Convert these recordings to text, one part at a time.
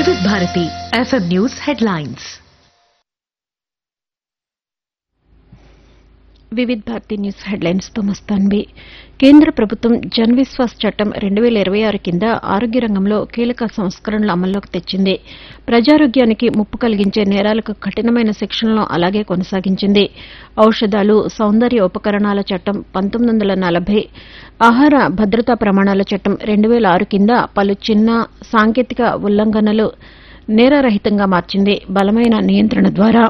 వివిధ Bharati FM news headlines Vividh Bharati news headlines తో మస్తాన్బి కేంద్ర ప్రభుత్వం జన్ విశ్వాస్ చట్టం రెండు వేల ఇరవై ఆరు కింద ఆరోగ్య రంగంలో కీలక సంస్కరణలు అమల్లోకి తెచ్చింది ప్రజారోగ్యానికి ముప్పు కలిగించే నేరాలకు కఠినమైన శిక్షలను అలాగే కొనసాగించింది ఔషధాలు సౌందర్య ఉపకరణాల చట్టం పంతొమ్మిది వందల నలభై ఆహార భద్రతా ప్రమాణాల చట్టం రెండు వేల ఆరు కింద పలు చిన్న సాంకేతిక ఉల్లంఘనలు నేరరహితంగా మార్చింది బలమైన నియంత్రణ ద్వారా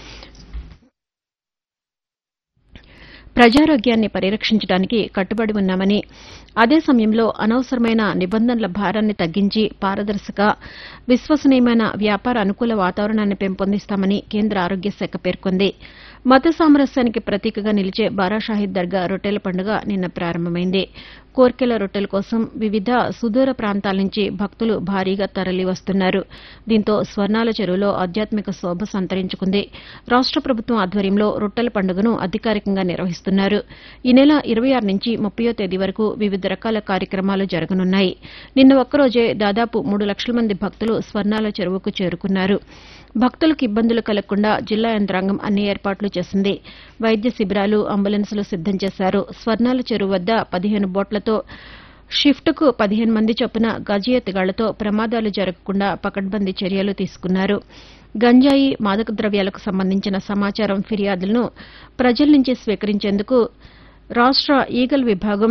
ప్రజారోగ్యాన్ని పరిరక్షించడానికి కట్టుబడి ఉన్నామని అదే సమయంలో అనవసరమైన నిబంధనల భారాన్ని తగ్గించి పారదర్శక విశ్వసనీయమైన వ్యాపార అనుకూల వాతావరణాన్ని పెంపొందిస్తామని కేంద్ర ఆరోగ్య శాఖ పేర్కొంది మత సామరస్యానికి ప్రతీకగా నిలిచే బారాషాహిద్ దర్గా రొట్టెల పండుగ నిన్న ప్రారంభమైంది కోర్కెల రొట్టెల కోసం వివిధ సుదూర ప్రాంతాల నుంచి భక్తులు భారీగా తరలి వస్తున్నారు దీంతో స్వర్ణాల చెరువులో ఆధ్యాత్మిక శోభ సంతరించుకుంది రాష్ట ప్రభుత్వం ఆధ్వర్యంలో రొట్టెల పండుగను అధికారికంగా నిర్వహిస్తున్నారు ఈ నెల ఇరవై ఆరు నుంచి ముప్పయో తేదీ వరకు వివిధ రకాల కార్యక్రమాలు జరగనున్నాయి నిన్న ఒక్కరోజే దాదాపు మూడు లక్షల మంది భక్తులు స్వర్ణాల చెరువుకు చేరుకున్నారు భక్తులకు ఇబ్బందులు కలగకుండా జిల్లా యంత్రాంగం అన్ని ఏర్పాట్లు చేసింది వైద్య శిబిరాలు అంబులెన్సులు సిద్దం చేశారు స్వర్ణాల చెరువు వద్ద పదిహేను బోట్లతో షిఫ్ట్కు పదిహేను మంది చొప్పున గజ ఎత్తుగాళ్లతో ప్రమాదాలు జరగకుండా పకడ్బందీ చర్యలు తీసుకున్నారు గంజాయి మాదక ద్రవ్యాలకు సంబంధించిన సమాచారం ఫిర్యాదులను ప్రజల నుంచి స్వీకరించేందుకు రాష్ట ఈగల్ విభాగం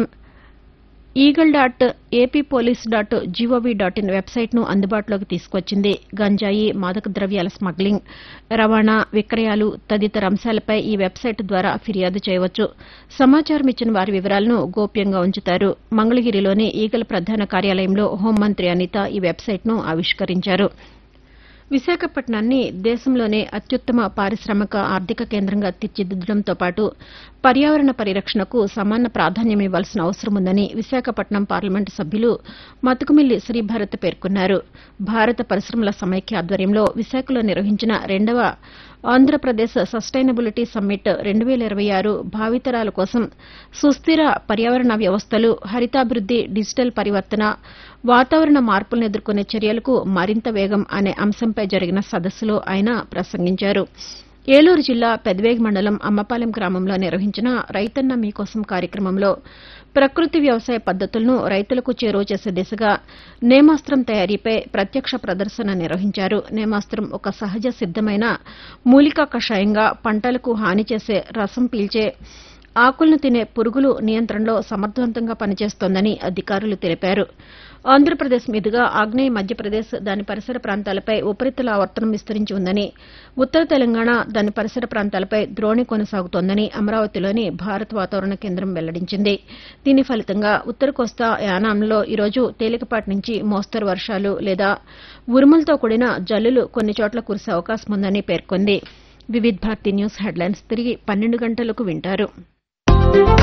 eagle dot AP police dot GOV dot in వెబ్సైట్ను అందుబాటులోకి తీసుకొచ్చింది గంజాయి మాదక ద్రవ్యాల స్మగ్లింగ్ రవాణా విక్రయాలు తదితర అంశాలపై ఈ వెబ్సైట్ ద్వారా ఫిర్యాదు చేయవచ్చు సమాచారం ఇచ్చిన వారి వివరాలను గోప్యంగా ఉంచుతారు మంగళగిరిలోని ఈగల్ ప్రధాన కార్యాలయంలో హోంమంత్రి అనిత ఈ వెబ్సైట్ను ఆవిష్కరించారు విశాఖపట్నాన్ని దేశంలోనే అత్యుత్తమ పారిశ్రామిక ఆర్థిక కేంద్రంగా తీర్చిదిద్దడంతో పాటు పర్యావరణ పరిరక్షణకు సమాన ప్రాధాన్యం ఇవ్వాల్సిన అవసరం ఉందని విశాఖపట్నం పార్లమెంటు సభ్యులు మతుకుమిల్లి శ్రీభారత్ పేర్కొన్నారు భారత పరిశ్రమల సమైక్య ఆధ్వర్యంలో విశాఖలో నిర్వహించిన రెండవ ఆంధ్రప్రదేశ్ సస్టైనబిలిటీ సమ్మిట్ రెండు వేల ఇరవై ఆరు భావితరాల కోసం సుస్థిర పర్యావరణ వ్యవస్థలు హరితాభివృద్ది డిజిటల్ పరివర్తన వాతావరణ మార్పులను ఎదుర్కొనే చర్యలకు మరింత వేగం అనే అంశంపై జరిగిన సదస్సులో ఆయన ప్రసంగించారు ఏలూరు జిల్లా పెదవేగి మండలం అమ్మపాలెం గ్రామంలో నిర్వహించిన రైతన్న మీకోసం కార్యక్రమంలో ప్రకృతి వ్యవసాయ పద్దతులను రైతులకు చేరువ చేసే దిశగా నేమాస్త్రం తయారీపై ప్రత్యక్ష ప్రదర్శన నిర్వహించారు నేమాస్త్రం ఒక సహజ సిద్దమైన మూలికా కషాయంగా పంటలకు హాని చేసే రసం పీల్చే ఆకులను తినే పురుగులు నియంత్రణలో సమర్థవంతంగా పనిచేస్తోందని అధికారులు తెలిపారు ఆంధ్రప్రదేశ్ మీదుగా ఆగ్నేయ మధ్యప్రదేశ్ దాని పరిసర ప్రాంతాలపై ఉపరితల ఆవర్తనం విస్తరించి ఉందని ఉత్తర తెలంగాణ దాని పరిసర ప్రాంతాలపై ద్రోణి కొనసాగుతోందని అమరావతిలోని భారత వాతావరణ కేంద్రం వెల్లడించింది దీని ఫలితంగా ఉత్తర కోస్తా యానాంలో ఈరోజు తేలికపాటి నుంచి మోస్తరు వర్షాలు లేదా ఉరుములతో కూడిన జల్లులు కొన్ని చోట్ల కురిసే అవకాశం ఉందని పేర్కొంది వివిధ్ భారతి న్యూస్ హెడ్లైన్స్ తిరిగి పన్నెండు గంటలకు వింటారు